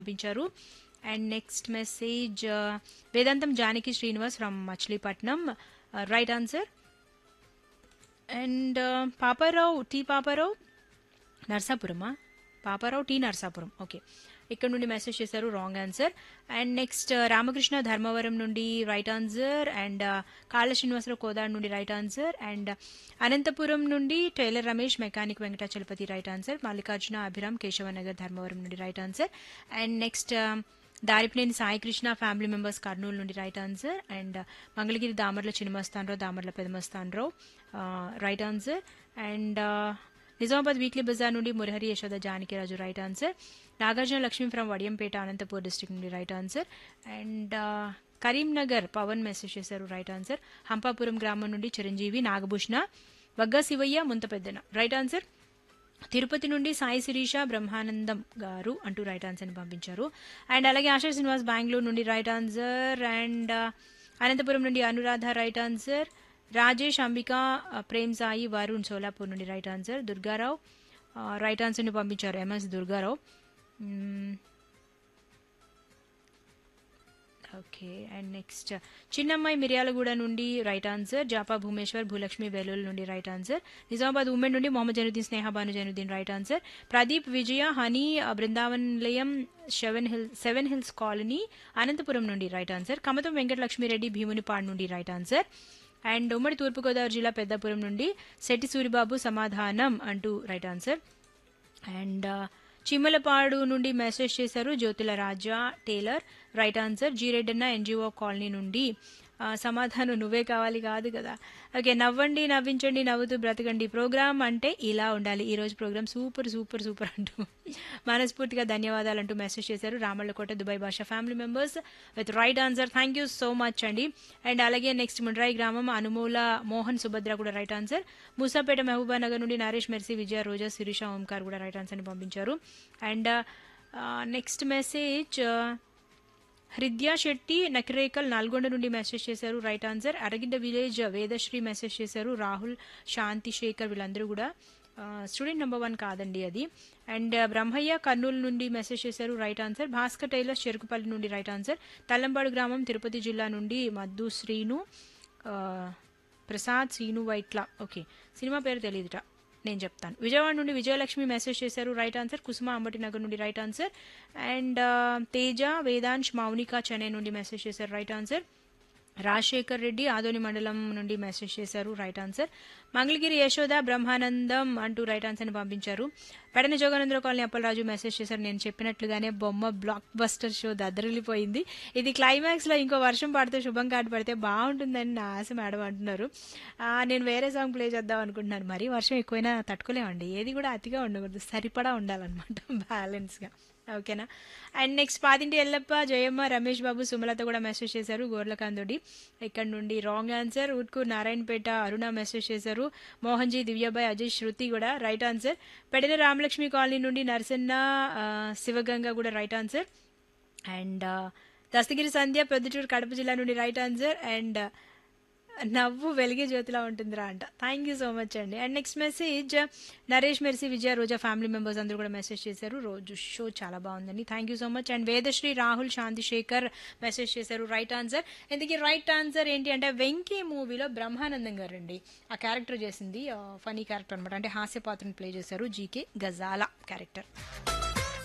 పంపించారు and next message Vedantam Janaki Srinivas from Machilipatnam right answer and Paparao T Paparao నర్సాపురమా Paparao T Narsapuram okay ఇక్కడ నుండి మెసేజ్ చేశారు wrong answer and next Ramakrishna Dharmavaram నుండి రైట్ ఆన్సర్ అండ్ కాళ్ళ శ్రీనివాసరావు కోదాడ్ నుండి రైట్ ఆన్సర్ అండ్ అనంతపురం నుండి tailor Ramesh mechanic Venkatachalapathi right answer Mallikarjuna Abhiram Keshavanagar Dharmavaram నుండి right answer and next Daripineni Saikrishna family members Kurnool నుండి right answer and Mangalagiri Damarla Chinnamastanarao Damarla Pedamastanarao right answer and Nizamabad weekly Bazaar నుండి Murahari Yashoda Janakiraju right answer Nagarjuna Lakshmi from Vadiyampeta Anantapur district నుండి right answer and Karimnagar Pavan message చేశారు right answer Hampapuram గ్రామం నుండి చిరంజీవి నాగభూషణ వగ్గా శివయ్య ముంతపెద్దన రైట్ ఆన్సర్ తిరుపతి నుండి సాయి శిరీష బ్రహ్మానందం గారు అంటూ రైట్ ఆన్సర్ని పంపించారు అండ్ అలాగే ఆశా శ్రీనివాస్ బెంగళూరు నుండి రైట్ ఆన్సర్ అండ్ అనంతపురం నుండి అనురాధ రైట్ ఆన్సర్ రాజేష్ అంబిక ప్రేమ్ సాయి వరుణ్ సోలాపూర్ నుండి రైట్ ఆన్సర్ దుర్గారావు రైట్ ఆన్సర్ని పంపించారు MS Durgarao okay and next Chinnammayi Miryalaguda నుండి రైట్ ఆన్సర్ జాపా భూమేశ్వర్ భూలక్ష్మి వెల్లుల్ నుండి రైట్ ఆన్సర్ నిజామాబాద్ ఉమెన్ నుండి Mohammed Januddin Sneha Bhanu Januddin right answer Pradeep Vijaya Honey Brindavan Nilayam seven hill seven hills colony Anantapuram నుండి రైట్ ఆన్సర్ కమతం వెంకటలక్ష్మిరెడ్డి భీమునిపాడు నుండి రైట్ ఆన్సర్ అండ్ ఉమ్మడి తూర్పుగోదావరి జిల్లా పెద్దపురం నుండి శెట్టి సూరిబాబు సమాధానం అంటూ రైట్ ఆన్సర్ అండ్ చిమ్మలపాడు నుండి మెసేజ్ చేశారు Jyothula Raja tailor right answer Jireddanna NGO colony నుండి సమాధానం నువ్వే కావాలి కాదు కదా ఓకే నవ్వండి నవ్వించండి నవ్వుతూ బ్రతకండి ప్రోగ్రామ్ అంటే ఇలా ఉండాలి ఈరోజు ప్రోగ్రామ్ సూపర్ సూపర్ సూపర్ అంటూ మనస్ఫూర్తిగా ధన్యవాదాలు అంటూ మెసేజ్ చేశారు Ramallakota Dubai Basha family members with right answer thank you so much అండి అండ్ అలాగే నెక్స్ట్ ముండ్రాయి గ్రామం అనుమూల మోహన్ సుభద్ర కూడా రైట్ ఆన్సర్ మూసాపేట మహబూబానగర్ నుండి నరేష్ మెర్సీ విజయ రోజా శిరీష ఓంకార్ కూడా రైట్ ఆన్సర్ని పంపించారు and next message Hrudya Shetty Nakrekal Nalgonda నుండి మెసేజ్ చేశారు right answer Aragidda village Vedasri message చేశారు రాహుల్ శాంతి శేఖర్ వీళ్ళందరూ కూడా స్టూడెంట్ నెంబర్ వన్ కాదండి అది అండ్ బ్రహ్మయ్య కర్నూలు నుండి మెసేజ్ చేశారు right answer Bhaskar tailor Cherukupalli నుండి రైట్ ఆన్సర్ తల్లంపాడు గ్రామం తిరుపతి జిల్లా నుండి మద్దు శ్రీను ప్రసాద్ శ్రీను వైట్ల ఓకే సినిమా పేరు తెలియదుట నేను చెప్తాను విజయవాడ నుండి విజయలక్ష్మి మెసేజ్ చేశారు రైట్ ఆన్సర్ కుసుమ అంబటి నగర్ నుండి right answer and Teja Vedansh Mounika Chennai నుండి మెసేజ్ చేశారు రైట్ ఆన్సర్ రాజశేఖర్ రెడ్డి ఆదోని మండలం నుండి మెసేజ్ చేశారు రైట్ ఆన్సర్ మంగళగిరి యశోద బ్రహ్మానందం అంటూ రైట్ ఆన్సర్ని పంపించారు పెడన జోగానంద్ర కాలనీ అప్పలరాజు మెసేజ్ చేశారు నేను చెప్పినట్లుగానే బొమ్మ బ్లాక్ బస్టర్ షో దద్దరిల్లిపోయింది ఇది క్లైమాక్స్లో ఇంకో వర్షం పడితే శుభం కార్డు పడితే బాగుంటుందని నా ఆశ మేడం అంటున్నారు నేను వేరే సాంగ్ ప్లే చేద్దాం అనుకుంటున్నాను మరి వర్షం ఎక్కువైనా తట్టుకోలేమండి ఏది కూడా అతిగా ఉండకూడదు సరిపడా ఉండాలన్నమాట బ్యాలెన్స్గా ఓకేనా అండ్ నెక్స్ట్ పాదింటి ఎల్లప్ప జయమ్మ రమేష్ బాబు సుమలత కూడా మెసేజ్ చేశారు గోర్లకాంతోడి ఇక్కడ నుండి wrong answer Utkur Narayanpet Aruna message చేశారు మోహన్జీ దివ్యాబాయ్ అజయ్ శృతి కూడా right answer Pedina Ramalakshmi colony నుండి నరసన్న శివగంగ కూడా right answer and Dastagiri Sandhya Peddaturu Kadapa జిల్లా నుండి రైట్ ఆన్సర్ అండ్ నవ్వు వెలిగే జ్యోతిలా ఉంటుందిరా అంట థ్యాంక్ యూ సో మచ్ అండి and next message Naresh Mercy Vijaya Roja family members అందరూ కూడా మెసేజ్ చేశారు రోజు షో చాలా బాగుందండి thank you so much and Vedasri Rahul Shanti Shekhar message చేశారు రైట్ ఆన్సర్ ఇందుకే రైట్ ఆన్సర్ ఏంటి అంటే వెంకీ మూవీలో బ్రహ్మానందం గారు అండి ఆ క్యారెక్టర్ చేసింది ఫనీ క్యారెక్టర్ అనమాట అంటే హాస్య పాత్రను ప్లే చేశారు జీకే గజాలా క్యారెక్టర్